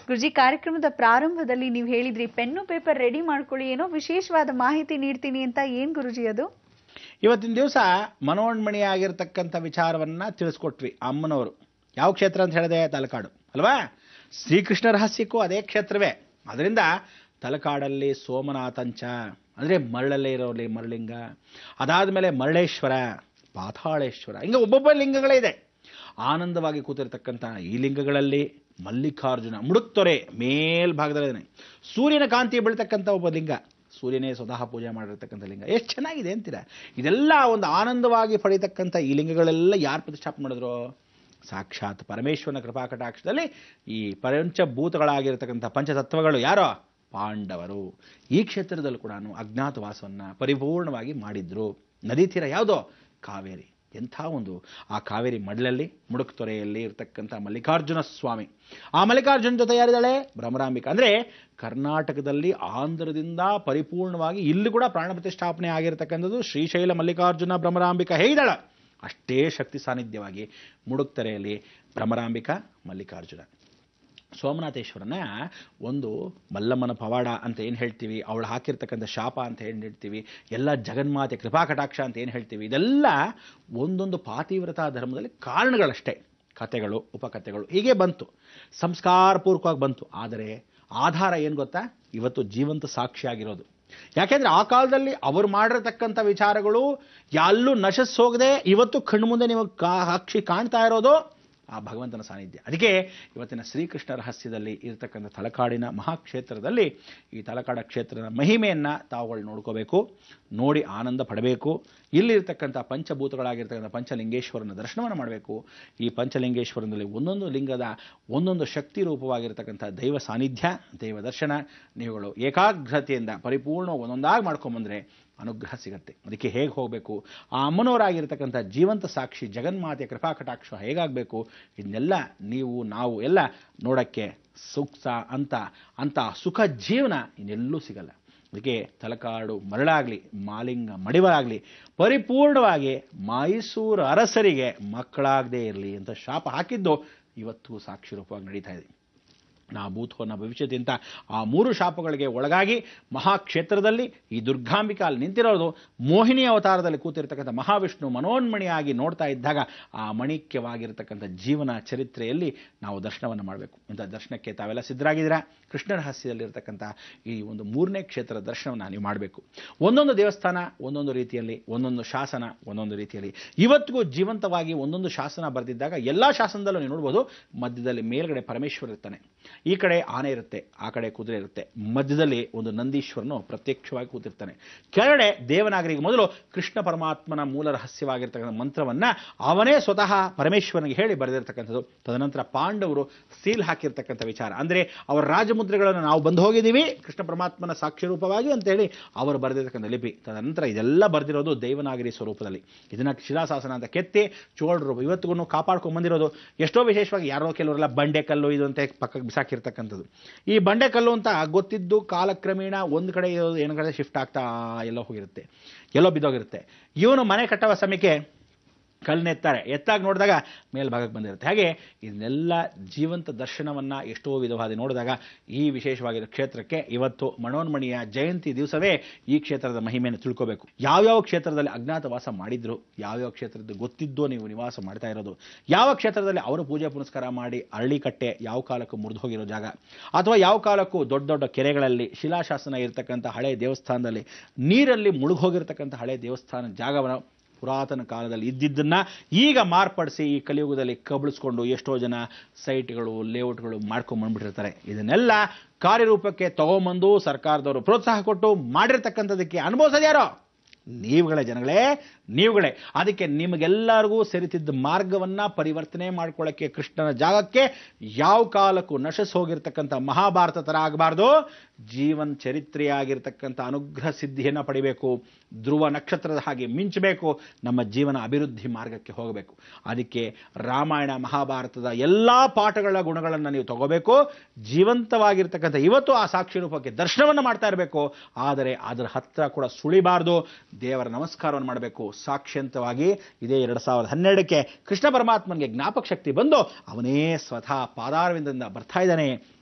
ಗುರುಜಿ ಕಾರ್ಯಕ್ರಮದ ಪ್ರಾರಂಭದಲ್ಲಿ ನೀವು ಹೇಳಿದ್ರಿ ಪೆನ್ನು ಪೇಪರ್ ರೆಡಿ ಮಾಡ್ಕೊಳ್ಳಿ ಏನೋ ವಿಶೇಷವಾದ ಮಾಹಿತಿ ನೀಡ್ತೀನಿ ಅಂತ ಏನ್ ಗುರುಜಿ ಅದು ಇವತ್ತಿನ ದಿವಸ ಮನೋನ್ಮಣಿ ಆಗಿರ್ತಕ್ಕಂಥ ವಿಚಾರವನ್ನ ತಿಳಿಸ್ಕೊಟ್ವಿ ಅಮ್ಮನವರು ಯಾವ ಕ್ಷೇತ್ರ ಅಂತ ಹೇಳಿದೆ ತಲಕಾಡು ಅಲ್ವಾ ಶ್ರೀಕೃಷ್ಣ ರಹಸ್ಯಕ್ಕೂ ಅದೇ ಕ್ಷೇತ್ರವೇ ಅದರಿಂದ ತಲಕಾಡಲ್ಲಿ ಸೋಮನಾಥಂಚ ಅಂದರೆ ಮರಳಲ್ಲೇ ಇರೋಲಿ ಮರಳಿಂಗ ಅದಾದ ಮೇಲೆ ಮರಳೇಶ್ವರ ಪಾತಾಳೇಶ್ವರ ಹಿಂಗೆ ಒಬ್ಬೊಬ್ಬ ಲಿಂಗಗಳೇ ಇದೆ ಆನಂದವಾಗಿ ಕೂತಿರ್ತಕ್ಕಂಥ ಈ ಲಿಂಗಗಳಲ್ಲಿ ಮಲ್ಲಿಕಾರ್ಜುನ ಮುಡುಕ್ತೊರೆ ಮೇಲ್ಭಾಗದಲ್ಲಿದ್ದಾನೆ ಸೂರ್ಯನ ಕಾಂತಿ ಬೀಳ್ತಕ್ಕಂಥ ಒಬ್ಬ ಲಿಂಗ ಸೂರ್ಯನೇ ಸ್ವತಃ ಪೂಜೆ ಮಾಡಿರ್ತಕ್ಕಂಥ ಲಿಂಗ ಎಷ್ಟು ಚೆನ್ನಾಗಿದೆ ಅಂತೀರಾ ಇದೆಲ್ಲ ಒಂದು ಆನಂದವಾಗಿ ಪಡೀತಕ್ಕಂಥ ಈ ಲಿಂಗಗಳೆಲ್ಲ ಯಾರು ಪ್ರತಿಷ್ಠಾಪನೆ ಮಾಡಿದ್ರು ಸಾಕ್ಷಾತ್ ಪರಮೇಶ್ವರನ ಕೃಪಾಕಟಾಕ್ಷದಲ್ಲಿ ಈ ಪಂಚಭೂತಗಳಾಗಿರ್ತಕ್ಕಂಥ ಪಂಚತತ್ವಗಳು ಯಾರೋ ಪಾಂಡವರು ಈ ಕ್ಷೇತ್ರದಲ್ಲೂ ಕೂಡ ಅಜ್ಞಾತವಾಸವನ್ನು ಪರಿಪೂರ್ಣವಾಗಿ ಮಾಡಿದ್ರು ನದಿ ತೀರ ಯಾವುದೋ ಕಾವೇರಿ ಎಂಥ ಒಂದು ಆ ಕಾವೇರಿ ಮಡಲಲ್ಲಿ ಮುಡುಕ್ತೊರೆಯಲ್ಲಿ ಇರ್ತಕ್ಕಂಥ ಮಲ್ಲಿಕಾರ್ಜುನ ಸ್ವಾಮಿ ಆ ಮಲ್ಲಿಕಾರ್ಜುನ ಜೊತೆ ಯಾರಿದ್ದಾಳೆ ಭ್ರಮರಾಂಬಿಕ ಅಂದರೆ ಕರ್ನಾಟಕದಲ್ಲಿ ಆಂಧ್ರದಿಂದ ಪರಿಪೂರ್ಣವಾಗಿ ಇಲ್ಲಿ ಕೂಡ ಪ್ರಾಣ ಪ್ರತಿಷ್ಠಾಪನೆ ಆಗಿರ್ತಕ್ಕಂಥದ್ದು ಶ್ರೀಶೈಲ ಮಲ್ಲಿಕಾರ್ಜುನ ಭ್ರಮರಾಂಬಿಕ ಹೇಳಿದಾಳ ಅಷ್ಟೇ ಶಕ್ತಿ ಸಾನ್ನಿಧ್ಯವಾಗಿ ಮುಡುಕ್ತರೆಯಲ್ಲಿ ಭ್ರಮರಾಂಬಿಕ ಮಲ್ಲಿಕಾರ್ಜುನ ಸೋಮನಾಥೇಶ್ವರನ ಒಂದು ಮಲ್ಲಮ್ಮನ ಪವಾಡ ಅಂತ ಏನು ಹೇಳ್ತೀವಿ ಅವಳು ಹಾಕಿರ್ತಕ್ಕಂಥ ಶಾಪ ಅಂತ ಏನು ಹೇಳ್ತೀವಿ ಎಲ್ಲ ಜಗನ್ಮಾತೆ ಕೃಪಾ ಕಟಾಕ್ಷ ಅಂತ ಏನು ಹೇಳ್ತೀವಿ ಇದೆಲ್ಲ ಒಂದೊಂದು ಪಾತಿವ್ರತಾ ಧರ್ಮದಲ್ಲಿ ಕಾರಣಗಳಷ್ಟೇ ಕಥೆಗಳು ಉಪಕಥೆಗಳು ಹೀಗೆ ಬಂತು ಸಂಸ್ಕಾರಪೂರ್ವಕವಾಗಿ ಬಂತು ಆದರೆ ಆಧಾರ ಏನು ಗೊತ್ತಾ ಇವತ್ತು ಜೀವಂತ ಸಾಕ್ಷಿಯಾಗಿರೋದು ಯಾಕೆಂದ್ರೆ ಆ ಕಾಲದಲ್ಲಿ ಅವರು ಮಾಡಿರತಕ್ಕಂಥ ವಿಚಾರಗಳು ಎಲ್ಲೂ ನಶಿಸೋಗದೆ ಇವತ್ತು ಕಣ್ಮುಂದೆ ನೀವು ಕಾ ಸಾಕ್ಷಿ ಕಾಣ್ತಾ ಇರೋದು ಆ ಭಗವಂತನ ಸಾನ್ನಿಧ್ಯ ಅದಕ್ಕೆ ಇವತ್ತಿನ ಶ್ರೀಕೃಷ್ಣ ರಹಸ್ಯದಲ್ಲಿ ಇರತಕ್ಕಂಥ ತಲಕಾಡಿನ ಮಹಾಕ್ಷೇತ್ರದಲ್ಲಿ ಈ ತಲಕಾಡ ಕ್ಷೇತ್ರದ ಮಹಿಮೆಯನ್ನು ತಾವುಗಳು ನೋಡ್ಕೋಬೇಕು ನೋಡಿ ಆನಂದ ಪಡಬೇಕು ಇಲ್ಲಿರ್ತಕ್ಕಂಥ ಪಂಚಭೂತಗಳಾಗಿರ್ತಕ್ಕಂಥ ಪಂಚಲಿಂಗೇಶ್ವರನ ದರ್ಶನವನ್ನು ಮಾಡಬೇಕು ಈ ಪಂಚಲಿಂಗೇಶ್ವರನಲ್ಲಿ ಒಂದೊಂದು ಲಿಂಗದ ಒಂದೊಂದು ಶಕ್ತಿ ರೂಪವಾಗಿರ್ತಕ್ಕಂಥ ದೈವ ಸಾನ್ನಿಧ್ಯ ದೈವ ದರ್ಶನ ನೀವುಗಳು ಏಕಾಗ್ರತೆಯಿಂದ ಪರಿಪೂರ್ಣ ಒಂದೊಂದಾಗಿ ಮಾಡ್ಕೊಂಬಂದ್ರೆ ಅನುಗ್ರಹ ಸಿಗತ್ತೆ ಅದಕ್ಕೆ ಹೇಗೆ ಹೋಗಬೇಕು ಆ ಅಮ್ಮನವರಾಗಿರ್ತಕ್ಕಂಥ ಜೀವಂತ ಸಾಕ್ಷಿ ಜಗನ್ಮಾತೆಯ ಕೃಪಾ ಕಟಾಕ್ಷ ಹೇಗಾಗಬೇಕು ಇದನ್ನೆಲ್ಲ ನೀವು ನಾವು ಎಲ್ಲ ನೋಡೋಕ್ಕೆ ಸೂಕ್ತ ಅಂತ ಅಂತ ಸುಖ ಜೀವನ ಇನ್ನೆಲ್ಲೂ ಸಿಗಲ್ಲ ಅದಕ್ಕೆ ತಲಕಾಡು ಮರಳಾಗಲಿ ಮಾಲಿಂಗ ಮಡಿವರಾಗಲಿ ಪರಿಪೂರ್ಣವಾಗಿ ಮೈಸೂರು ಅರಸರಿಗೆ ಮಕ್ಕಳಾಗದೇ ಇರಲಿ ಅಂತ ಶಾಪ ಹಾಕಿದ್ದು ಇವತ್ತು ಸಾಕ್ಷಿ ರೂಪವಾಗಿ ನಡೀತಾ ಇದೆ ನಾ ಭೂತೋ ನ ಭವಿಷ್ಯತಿ ಅಂತ ಆ ಮೂರು ಶಾಪಗಳಿಗೆ ಒಳಗಾಗಿ ಮಹಾಕ್ಷೇತ್ರದಲ್ಲಿ ಈ ದುರ್ಗಾಂಬಿಕಾ ಅಲ್ಲಿ ನಿಂತಿರೋದು ಮೋಹಿನಿ ಅವತಾರದಲ್ಲಿ ಕೂತಿರ್ತಕ್ಕಂಥ ಮಹಾವಿಷ್ಣು ಮನೋನ್ಮಣಿಯಾಗಿ ನೋಡ್ತಾ ಇದ್ದಾಗ ಆ ಮಣಿಕ್ಯವಾಗಿರ್ತಕ್ಕಂಥ ಜೀವನ ಚರಿತ್ರೆಯಲ್ಲಿ ನಾವು ದರ್ಶನವನ್ನು ಮಾಡಬೇಕು ಇಂಥ ದರ್ಶನಕ್ಕೆ ತಾವೆಲ್ಲ ಸಿದ್ಧರಾಗಿದ್ದೀರಾ ಕೃಷ್ಣ ರಹಸ್ಯದಲ್ಲಿರ್ತಕ್ಕಂಥ ಈ ಒಂದು ಮೂರನೇ ಕ್ಷೇತ್ರದ ದರ್ಶನವನ್ನು ನೀವು ಮಾಡಬೇಕು ಒಂದೊಂದು ದೇವಸ್ಥಾನ ಒಂದೊಂದು ರೀತಿಯಲ್ಲಿ ಒಂದೊಂದು ಶಾಸನ ಒಂದೊಂದು ರೀತಿಯಲ್ಲಿ ಇವತ್ತಿಗೂ ಜೀವಂತವಾಗಿ ಒಂದೊಂದು ಶಾಸನ ಬರೆದಿದ್ದಾಗ ಎಲ್ಲ ಶಾಸನದಲ್ಲೂ ನೀವು ನೋಡ್ಬೋದು ಮಧ್ಯದಲ್ಲಿ ಮೇಲ್ಗಡೆ ಪರಮೇಶ್ವರ ಇರ್ತಾನೆ ಈ ಕಡೆ ಆನೆ ಇರುತ್ತೆ ಆ ಕಡೆ ಕುದುರೆ ಇರುತ್ತೆ ಮಧ್ಯದಲ್ಲಿ ಒಂದು ನಂದೀಶ್ವರನು ಪ್ರತ್ಯಕ್ಷವಾಗಿ ಕೂತಿರ್ತಾನೆ ಕೆಳಗಡೆ ದೇವನಾಗರಿಗೆ ಮೊದಲು ಕೃಷ್ಣ ಪರಮಾತ್ಮನ ಮೂಲ ರಹಸ್ಯವಾಗಿರ್ತಕ್ಕಂಥ ಮಂತ್ರವನ್ನ ಅವನೇ ಸ್ವತಃ ಪರಮೇಶ್ವರನಿಗೆ ಹೇಳಿ ಬರೆದಿರ್ತಕ್ಕಂಥದ್ದು ತದನಂತರ ಪಾಂಡವರು ಸೀಲ್ ಹಾಕಿರ್ತಕ್ಕಂಥ ವಿಚಾರ ಅಂದ್ರೆ ಅವರ ರಾಜಮುದ್ರೆಗಳನ್ನು ನಾವು ಬಂದು ಹೋಗಿದ್ದೀವಿ ಕೃಷ್ಣ ಪರಮಾತ್ಮನ ಸಾಕ್ಷಿ ರೂಪವಾಗಿ ಅಂತ ಹೇಳಿ ಅವರು ಬರೆದಿರ್ತಕ್ಕಂಥ ಲಿಪಿ ತದನಂತರ ಇದೆಲ್ಲ ಬರೆದಿರೋದು ದೇವನಾಗರಿ ಸ್ವರೂಪದಲ್ಲಿ ಇದನ್ನ ಶಿಲಾಶಾಸನ ಅಂತ ಕೆತ್ತಿ ಚೋಳರು ಇವತ್ತಿಗೂ ಕಾಪಾಡ್ಕೊಂಡು ಬಂದಿರೋದು ಎಷ್ಟೋ ವಿಶೇಷವಾಗಿ ಯಾರೋ ಕೆಲವರೆಲ್ಲ ಬಂಡೆ ಕಲ್ಲು ಇದು ಅಂತ ಪಕ್ಕಕ್ಕೆ ಬಿಸಾಕಿರ್ತಕ್ಕಂಥದ್ದು ಈ ಬಂಡೆ ಕಲ್ಲು ಅಂತ ಗೊತ್ತಿದ್ದು ಕಾಲಕ್ರಮೇಣ ಒಂದು ಕಡೆ ಇರೋದು ಏನು ಕಡೆ ಶಿಫ್ಟ್ ಆಗ್ತಾ ಎಲ್ಲೋ ಹೋಗಿರುತ್ತೆ ಎಲ್ಲೋ ಬಿದ್ದೋಗಿರುತ್ತೆ ಇವನು ಮನೆ ಕಟ್ಟುವ ಸಮಯಕ್ಕೆ ಕಲ್ಲನ್ನ ಎತ್ತಾರೆ ಎತ್ತಾಗಿ ನೋಡಿದಾಗ ಮೇಲ್ಭಾಗಕ್ಕೆ ಬಂದಿರುತ್ತೆ ಹಾಗೆ ಇದನ್ನೆಲ್ಲ ಜೀವಂತ ದರ್ಶನವನ್ನು ಎಷ್ಟೋ ವಿಧವಾದ ನೋಡಿದಾಗ ಈ ವಿಶೇಷವಾಗಿರೋ ಕ್ಷೇತ್ರಕ್ಕೆ ಇವತ್ತು ಮನೋನ್ಮಣಿಯ ಜಯಂತಿ ದಿವಸವೇ ಈ ಕ್ಷೇತ್ರದ ಮಹಿಮೆಯನ್ನು ತಿಳ್ಕೋಬೇಕು ಯಾವ್ಯಾವ ಕ್ಷೇತ್ರದಲ್ಲಿ ಅಜ್ಞಾತವಾಸ ಮಾಡಿದ್ರು ಯಾವ್ಯಾವ ಕ್ಷೇತ್ರದ್ದು ಗೊತ್ತಿದ್ದೋ ನೀವು ನಿವಾಸ ಮಾಡ್ತಾ ಇರೋದು ಯಾವ ಕ್ಷೇತ್ರದಲ್ಲಿ ಅವರು ಪೂಜೆ ಪುನಸ್ಕಾರ ಮಾಡಿ ಅರಳಿಕಟ್ಟೆ ಯಾವ ಕಾಲಕ್ಕೂ ಮುರಿದು ಹೋಗಿರೋ ಜಾಗ ಅಥವಾ ಯಾವ ಕಾಲಕ್ಕೂ ದೊಡ್ಡ ದೊಡ್ಡ ಕೆರೆಗಳಲ್ಲಿ ಶಿಲಾಶಾಸನ ಇರತಕ್ಕಂಥ ಹಳೆ ದೇವಸ್ಥಾನದಲ್ಲಿ ನೀರಲ್ಲಿ ಮುಳುಗೋಗಿರ್ತಕ್ಕಂಥ ಹಳೆ ದೇವಸ್ಥಾನ ಜಾಗವನ್ನು ಪುರಾತನ ಕಾಲದಲ್ಲಿ ಇದ್ದಿದ್ದನ್ನ ಈಗ ಮಾರ್ಪಡಿಸಿ ಈ ಕಲಿಯುಗದಲ್ಲಿ ಕಬಳಿಸ್ಕೊಂಡು ಎಷ್ಟೋ ಜನ ಸೈಟ್ಗಳು ಲೇಔಟ್ಗಳು ಮಾಡ್ಕೊಂಡು ಬಂದ್ಬಿಟ್ಟಿರ್ತಾರೆ ಇದನ್ನೆಲ್ಲ ಕಾರ್ಯರೂಪಕ್ಕೆ ತಗೊಂಬಂದು ಸರ್ಕಾರದವರು ಪ್ರೋತ್ಸಾಹ ಕೊಟ್ಟು ಮಾಡಿರ್ತಕ್ಕಂಥದಕ್ಕೆ ಅನುಭವಿಸೋದು ಯಾರೋ ನೀವುಗಳೇ ಜನಗಳೇ ನೀವುಗಳೇ ಅದಕ್ಕೆ ನಿಮಗೆಲ್ಲರಿಗೂ ಸೇರಿತಿದ್ದ ಮಾರ್ಗವನ್ನ ಪರಿವರ್ತನೆ ಮಾಡ್ಕೊಳ್ಳೋಕ್ಕೆ ಕೃಷ್ಣನ ಜಾಗಕ್ಕೆ ಯಾವ ಕಾಲಕ್ಕೂ ನಶಿಸ್ ಹೋಗಿರ್ತಕ್ಕಂಥ ಮಹಾಭಾರತ ಥರ ಆಗಬಾರ್ದು ಜೀವನ್ ಚರಿತ್ರೆಯಾಗಿರ್ತಕ್ಕಂಥ ಅನುಗ್ರಹ ಸಿದ್ಧಿಯನ್ನು ಪಡಿಬೇಕು ಧ್ರುವ ನಕ್ಷತ್ರದ ಹಾಗೆ ಮಿಂಚಬೇಕು ನಮ್ಮ ಜೀವನ ಅಭಿವೃದ್ಧಿ ಮಾರ್ಗಕ್ಕೆ ಹೋಗಬೇಕು ಅದಕ್ಕೆ ರಾಮಾಯಣ ಮಹಾಭಾರತದ ಎಲ್ಲ ಪಾಠಗಳ ಗುಣಗಳನ್ನು ನೀವು ತಗೋಬೇಕು ಜೀವಂತವಾಗಿರ್ತಕ್ಕಂಥ ಇವತ್ತು ಆ ಸಾಕ್ಷಿ ರೂಪಕ್ಕೆ ದರ್ಶನವನ್ನು ಮಾಡ್ತಾ ಇರಬೇಕು ಆದರೆ ಅದರ ಹತ್ರ ಕೂಡ ಸುಳಿಬಾರ್ದು ದೇವರ ನಮಸ್ಕಾರವನ್ನು ಮಾಡಬೇಕು ಸಾಕ್ಷ್ಯಂತವಾಗಿ ಇದೇ ಎರಡು ಸಾವಿರದ ಹನ್ನೆರಡಕ್ಕೆ ಕೃಷ್ಣ ಪರಮಾತ್ಮನಿಗೆ ಜ್ಞಾಪಕ ಶಕ್ತಿ ಬಂದು ಅವನೇ ಸ್ವತಃ ಪಾದಾರವಿಂದದಿಂದ ಬರ್ತಾ ಇದ್ದಾನೆ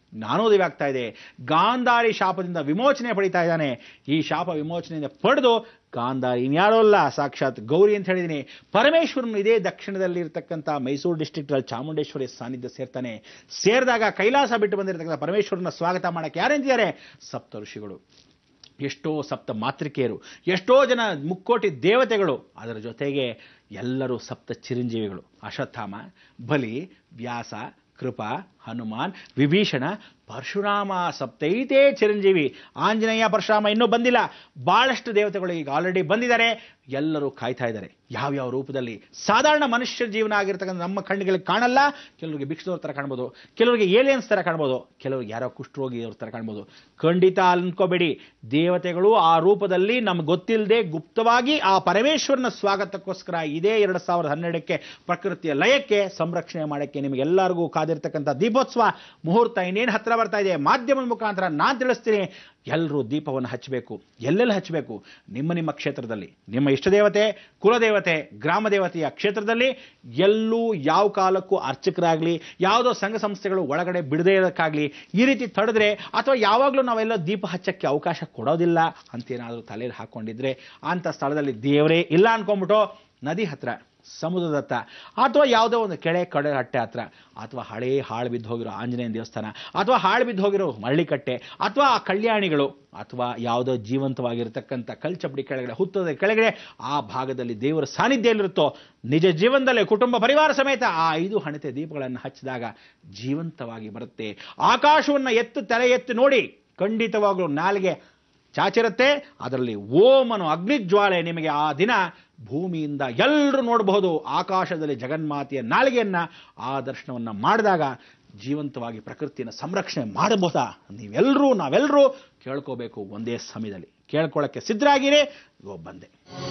ಜ್ಞಾನೋದಯ ಆಗ್ತಾ ಇದೆ ಗಾಂಧಾರಿ ಶಾಪದಿಂದ ವಿಮೋಚನೆ ಪಡಿತಾ ಇದ್ದಾನೆ ಈ ಶಾಪ ವಿಮೋಚನೆಯಿಂದ ಪಡೆದು ಗಾಂಧಾರಿ ಇನ್ಯಾರೋ ಅಲ್ಲ ಸಾಕ್ಷಾತ್ ಗೌರಿ ಅಂತ ಹೇಳಿದೀನಿ ಪರಮೇಶ್ವರನು ಇದೇ ದಕ್ಷಿಣದಲ್ಲಿ ಇರತಕ್ಕಂಥ ಮೈಸೂರು ಡಿಸ್ಟ್ರಿಕ್ಟ್ ಅಲ್ಲಿ ಚಾಮುಂಡೇಶ್ವರಿ ಸಾನ್ನಿಧ್ಯ ಸೇರ್ತಾನೆ ಸೇರಿದಾಗ ಕೈಲಾಸ ಬಿಟ್ಟು ಬಂದಿರತಕ್ಕಂಥ ಪರಮೇಶ್ವರನ ಸ್ವಾಗತ ಮಾಡಕ್ಕೆ ಯಾರೆಂತಿದ್ದಾರೆ ಸಪ್ತ ಋಷಿಗಳು ಎಷ್ಟೋ ಸಪ್ತ ಮಾತೃಕೆಯರು ಎಷ್ಟೋ ಜನ ಮುಕ್ಕೋಟಿ ದೇವತೆಗಳು ಅದರ ಜೊತೆಗೆ ಎಲ್ಲರೂ ಸಪ್ತ ಚಿರಂಜೀವಿಗಳು ಅಶ್ವತ್ಥಾಮ ಬಲಿ ವ್ಯಾಸ ಕೃಪ ಹನುಮಾನ್ ವಿಭೀಷಣ ಪರಶುರಾಮ ಸಪ್ತೈತೇ ಚಿರಂಜೀವಿ ಆಂಜನೇಯ ಪರಶುರಾಮ ಇನ್ನೂ ಬಂದಿಲ್ಲ ಬಹಳಷ್ಟು ದೇವತೆಗಳು ಈಗ ಆಲ್ರೆಡಿ ಬಂದಿದ್ದಾರೆ ಎಲ್ಲರೂ ಕಾಯ್ತಾ ಇದ್ದಾರೆ ಯಾವ್ಯಾವ ರೂಪದಲ್ಲಿ ಸಾಧಾರಣ ಮನುಷ್ಯ ಜೀವನ ಆಗಿರ್ತಕ್ಕಂಥ ನಮ್ಮ ಕಣ್ಣಿಗಳಿಗೆ ಕಾಣಲ್ಲ ಕೆಲವರಿಗೆ ಭಿಕ್ಷದವ್ರ ಥರ ಕಾಣ್ಬೋದು ಕೆಲವರಿಗೆ ಏಲಿಯನ್ಸ್ ಥರ ಕಾಣ್ಬೋದು ಕೆಲವರಿಗೆ ಯಾರೋ ಕುಷ್ಠರೋಗಿ ಅವ್ರ ಥರ ಕಾಣ್ಬೋದು ಖಂಡಿತ ಅನ್ಕೋಬೇಡಿ ದೇವತೆಗಳು ಆ ರೂಪದಲ್ಲಿ ನಮ್ಗೆ ಗೊತ್ತಿಲ್ಲದೆ ಗುಪ್ತವಾಗಿ ಆ ಪರಮೇಶ್ವರನ ಸ್ವಾಗತಕ್ಕೋಸ್ಕರ ಇದೇ ಎರಡು ಸಾವಿರದ ಹನ್ನೆರಡಕ್ಕೆ ಪ್ರಕೃತಿಯ ಲಯಕ್ಕೆ ಸಂರಕ್ಷಣೆ ಮಾಡೋಕ್ಕೆ ನಿಮಗೆಲ್ಲರಿಗೂ ಕಾದಿರ್ತಕ್ಕಂಥ ದೀಪೋತ್ಸವ ಮುಹೂರ್ತ ಇನ್ನೇನು ಹತ್ರ ಬರ್ತಾ ಇದೆ ಮಾಧ್ಯಮದ ಮುಖಾಂತರ ನಾನು ತಿಳಿಸ್ತೀನಿ ಎಲ್ಲರೂ ದೀಪವನ್ನು ಹಚ್ಚಬೇಕು ಎಲ್ಲೆಲ್ಲಿ ಹಚ್ಚಬೇಕು ನಿಮ್ಮ ನಿಮ್ಮ ಕ್ಷೇತ್ರದಲ್ಲಿ ನಿಮ್ಮ ಇಷ್ಟ ದೇವತೆ ಕುಲದೇವತೆ ಗ್ರಾಮ ದೇವತೆಯ ಕ್ಷೇತ್ರದಲ್ಲಿ ಎಲ್ಲೂ ಯಾವ ಕಾಲಕ್ಕೂ ಅರ್ಚಕರಾಗಲಿ ಯಾವುದೋ ಸಂಘ ಸಂಸ್ಥೆಗಳು ಒಳಗಡೆ ಬಿಡದೇ ಇರೋಕ್ಕಾಗಲಿ ಈ ರೀತಿ ತಡೆದ್ರೆ ಅಥವಾ ಯಾವಾಗಲೂ ನಾವೆಲ್ಲ ದೀಪ ಹಚ್ಚಕ್ಕೆ ಅವಕಾಶ ಕೊಡೋದಿಲ್ಲ ಅಂತೇನಾದರೂ ತಲೆಯಲ್ಲಿ ಹಾಕ್ಕೊಂಡಿದ್ರೆ ಅಂಥ ಸ್ಥಳದಲ್ಲಿ ದೇವರೇ ಇಲ್ಲ ಅನ್ಕೊಂಬಿಟ್ಟು ನದಿ ಹತ್ರ ಸಮುದ್ರದ ಹತ್ರ ಅಥವಾ ಯಾವುದೋ ಒಂದು ಕೆಳೆ ಕಡೆ ಹಟ್ಟೆ ಹತ್ರ ಅಥವಾ ಹಳೇ ಹಾಳು ಬಿದ್ದು ಹೋಗಿರೋ ಆಂಜನೇಯನ ದೇವಸ್ಥಾನ ಅಥವಾ ಹಾಳು ಬಿದ್ದು ಹೋಗಿರೋ ಮಳ್ಳಿಕಟ್ಟೆ ಅಥವಾ ಆ ಕಲ್ಯಾಣಿಗಳು ಅಥವಾ ಯಾವುದೋ ಜೀವಂತವಾಗಿರ್ತಕ್ಕಂಥ ಕಲ್ಚಪಡಿ ಕೆಳಗಡೆ ಹುತ್ತದ ಕೆಳಗಡೆ ಆ ಭಾಗದಲ್ಲಿ ದೇವರ ಸಾನ್ನಿಧ್ಯದಲ್ಲಿರುತ್ತೋ ನಿಜ ಜೀವನದಲ್ಲೇ ಕುಟುಂಬ ಪರಿವಾರ ಸಮೇತ ಆ ಐದು ಹಣತೆ ದೀಪಗಳನ್ನು ಹಚ್ಚಿದಾಗ ಜೀವಂತವಾಗಿ ಬರುತ್ತೆ ಆಕಾಶವನ್ನು ಎತ್ತು ತಲೆ ಎತ್ತು ನೋಡಿ ಖಂಡಿತವಾಗ್ಲೂ ನಾಲಿಗೆ ಚಾಚಿರುತ್ತೆ ಅದರಲ್ಲಿ ಓಮನು ಅಗ್ನಿಜ್ವಾಲೆ ನಿಮಗೆ ಆ ದಿನ ಭೂಮಿಯಿಂದ ಎಲ್ಲರೂ ನೋಡಬಹುದು ಆಕಾಶದಲ್ಲಿ ಜಗನ್ಮಾತೆಯ ನಾಲಿಗೆಯನ್ನ ಆ ದರ್ಶನವನ್ನ ಮಾಡಿದಾಗ ಜೀವಂತವಾಗಿ ಪ್ರಕೃತಿಯನ್ನು ಸಂರಕ್ಷಣೆ ಮಾಡಬಹುದಾ ನೀವೆಲ್ಲರೂ ನಾವೆಲ್ಲರೂ ಕೇಳ್ಕೋಬೇಕು ಒಂದೇ ಸಮಯದಲ್ಲಿ ಕೇಳ್ಕೊಳ್ಳೋಕ್ಕೆ ಸಿದ್ಧರಾಗಿರಿ ಇಗೋ ಬಂದೆ